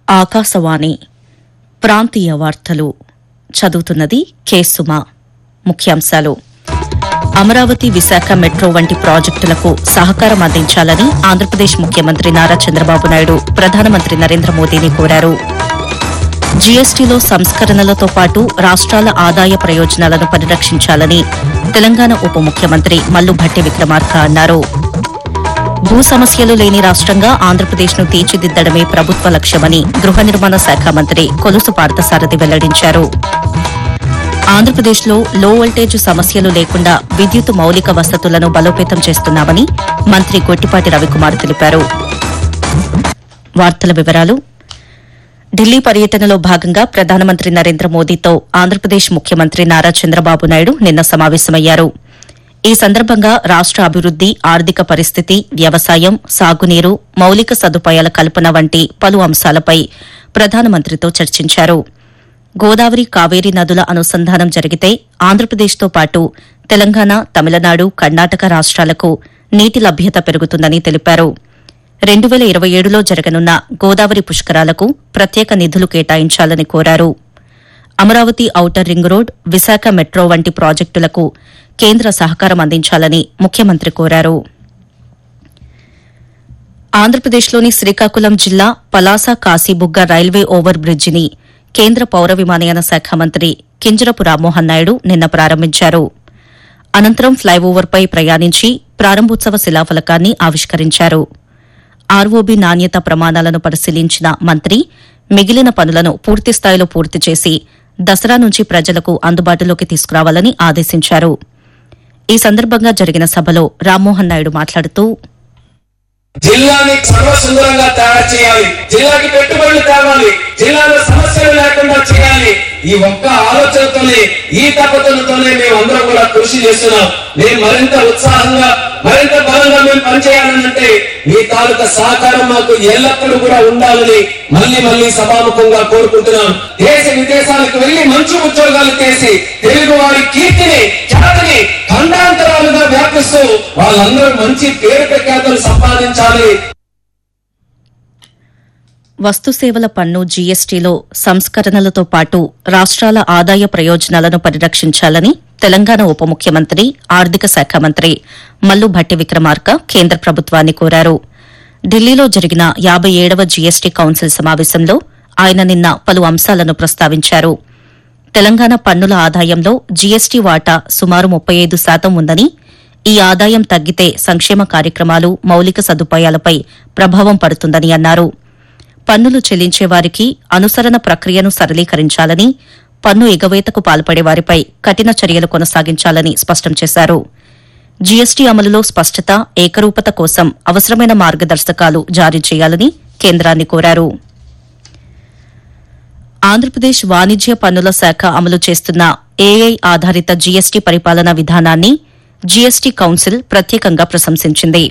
ఆకాశవాణి ప్రాంతీయ వార్తలు చదువుతున్నది కె సుమ ముఖ్యాంశాలు అమరావతి విశాఖ మెట్రో వంటి ప్రాజెక్టులకు సహకారం అందించాలని ఆంధ్రప్రదేశ్ ముఖ్యమంత్రి నారా చంద్రబాబు నాయుడు ప్రధానమంత్రి నరేంద్ర మోదీని కోరారు జీఎస్టీలో సంస్కరణలతో పాటు రాష్ట్రాల ఆదాయ ప్రయోజనాలను పరిరక్షించాలని తెలంగాణ ఉప ముఖ్యమంత్రి మల్లు భట్టి విక్రమార్క అన్నారు భూ సమస్యలు లేని రాష్ట్రంగా ఆంధ్రప్రదేశ్ను తీర్చిదిద్దడమే ప్రభుత్వ లక్ష్యమని గృహ నిర్మాణ శాఖ మంత్రి కొలుసు పార్థసారథి వెల్లడించారు ఆంధ్రప్రదేశ్లో లో వోల్టేజ్ సమస్యలు లేకుండా విద్యుత్ మౌలిక వసతులను బలోపేతం చేస్తున్నామని మంత్రి గొట్టిపాటి రవికుమార్ తెలిపారు వార్తల వివరాలు ఢిల్లీ పర్యటనలో భాగంగా ప్రధానమంత్రి నరేంద్ర మోదీతో ఆంధ్రప్రదేశ్ ముఖ్యమంత్రి నారా చంద్రబాబు నాయుడు నిన్న సమావేశమయ్యారు ఈ సందర్భంగా రాష్ట అభివృద్ది ఆర్థిక పరిస్థితి వ్యవసాయం సాగునీరు మౌలిక సదుపాయాల కల్పన వంటి పలు అంశాలపై ప్రధానమంత్రితో చర్చించారు గోదావరి కావేరీ నదుల అనుసంధానం జరిగితే ఆంధ్రప్రదేశ్తో పాటు తెలంగాణ తమిళనాడు కర్ణాటక రాష్ట్రాలకు నీటి లభ్యత పెరుగుతుందని తెలిపారు రెండు వేల ఇరవై ఏడులో జరగనున్న గోదావరి పుష్కరాలకు ప్రత్యేక నిధులు కేటాయించాలని కోరారు Amaravati outer ring road Visakha metro వంటి ప్రాజెక్టులకు కేంద్ర సహకారం అందించాలని ముఖ్యమంత్రి కోరారు ఆంధ్రప్రదేశ్లోని శ్రీకాకుళం జిల్లా పలాస కాశీబుగ్గ రైల్వే ఓవర్ బ్రిడ్జిని కేంద్ర పౌర విమానయాన శాఖ మంత్రి కింజరపు రామ్మోహన్ నాయుడు నిన్న ప్రారంభించారు అనంతరం ఫ్లైఓవర్పై ప్రయాణించి ప్రారంభోత్సవ శిలాఫలకాన్ని ఆవిష్కరించారు ఆర్ఓబీ నాణ్యత ప్రమాణాలను పరిశీలించిన మంత్రి మిగిలిన పనులను పూర్తిస్థాయిలో పూర్తి చేసి దసరా నుంచి ప్రజలకు అందుబాటులోకి తీసుకురావాలని ఆదేశించారు ఈ సందర్భంగా జరిగిన సభలో రామ్మోహన్ నాయుడు మాట్లాడుతూ జిల్లాని సర్వసుందరంగా తయారు చేయాలి జిల్లాకి పెట్టుబడులు తేవాలి జిల్లాలో సమస్యలు లేకుండా చేయాలి ఈ ఒక్క ఆలోచనతోనే ఈ తపతలతోనే మేము అందరం కూడా కృషి చేస్తున్నాం మేము మరింత ఉత్సాహంగా మరింత బలంగా మేము పనిచేయాలనంటే మీ తాలూకా సహకారం మాకు ఎల్లప్పుడూ కూడా ఉండాలని మళ్ళీ మళ్ళీ సభాముఖంగా కోరుకుంటున్నాం దేశ విదేశాలకు వెళ్లి మంచి ఉద్యోగాలు చేసి తెలుగు వారి కీర్తిని ఖ్యాతిని ఖండాంతరాలుగా వ్యాపిస్తూ వాళ్ళందరూ మంచి పేరు ప్రఖ్యాతులు సంపాదించాలి వస్తుసేవల పన్ను జీఎస్టీలో సంస్కరణలతో పాటు రాష్ట్రాల ఆదాయ ప్రయోజనాలను పరిరక్షించాలని తెలంగాణ ఉప ముఖ్యమంత్రి ఆర్థిక శాఖ మంత్రి మల్లు భట్టి విక్రమార్క కేంద్ర ప్రభుత్వాన్ని కోరారు ఢిల్లీలో జరిగిన యాబై ఏడవ జీఎస్టీ కౌన్సిల్ సమావేశంలో ఆయన నిన్న పలు అంశాలను ప్రస్తావించారు తెలంగాణ పన్నుల ఆదాయంలో జీఎస్టీ వాటా సుమారు ముప్పై ఐదు శాతం ఉందని ఈ ఆదాయం తగ్గితే సంక్షేమ కార్యక్రమాలు మౌలిక సదుపాయాలపై ప్రభావం పడుతుందని అన్నారు పన్నులు చెల్లించే వారికి అనుసరణ ప్రక్రియను సరళీకరించాలని పన్ను ఎగవేతకు పాల్పడే వారిపై కఠిన చర్యలు కొనసాగించాలని స్పష్టం చేశారు జీఎస్టీ అమలులో స్పష్టత ఏకరూపత కోసం అవసరమైన మార్గదర్శకాలు జారీ చేయాలని కేంద్రాన్ని కోరారు ఆంధ్రప్రదేశ్ వాణిజ్య పన్నుల శాఖ అమలు చేస్తున్న ఏఐ ఆధారిత జీఎస్టీ పరిపాలనా విధానాన్ని జీఎస్టీ కౌన్సిల్ ప్రత్యేకంగా ప్రశంసించింది